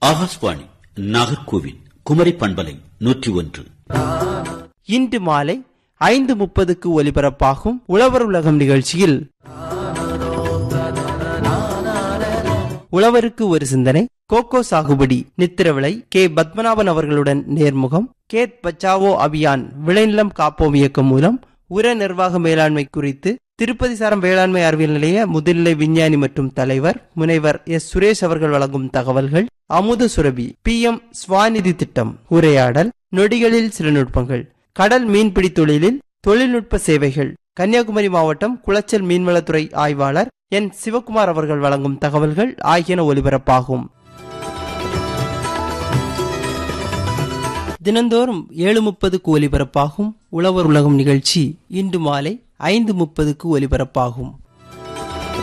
ஆகாஷ்வாணி நாகர்கோவில் குமரி பண்பலை நூற்றி ஒன்று இன்று மாலை ஐந்து முப்பதுக்கு ஒலிபரப்பாகும் உழவர் உலகம் நிகழ்ச்சியில் உழவருக்கு ஒரு சிந்தனை கோகோ சாகுபடி நித்திரவிளை கே பத்மநாபன் அவர்களுடன் நேர்முகம் கேத் பச்சாவோ அபியான் விளைநிலம் காப்போம் இயக்கம் மூலம் உர நிர்வாக மேலாண்மை குறித்து திருப்பதி சாரம் வேளாண்மை அறிவியல் நிலைய முதுநிலை விஞ்ஞானி மற்றும் தலைவர் முனைவர் எஸ் சுரேஷ் அவர்கள் வழங்கும் தகவல்கள் அமுத சுரபி பி எம் ஸ்வாநிதி திட்டம் உரையாடல் நொடிகளில் சில நுட்பங்கள் கடல் மீன்பிடி தொழிலில் தொழில்நுட்ப சேவைகள் கன்னியாகுமரி மாவட்டம் குளச்சல் மீன்வளத்துறை ஆய்வாளர் என் சிவகுமார் அவர்கள் வழங்கும் தகவல்கள் ஆகியன ஒலிபரப்பாகும் தினந்தோறும் ஏழு முப்பதுக்கு ஒலிபரப்பாகும் உழவர் உலகம் நிகழ்ச்சி இன்று மாலை ஐந்து முப்பதுக்கு ஒலிபரப்பாகும்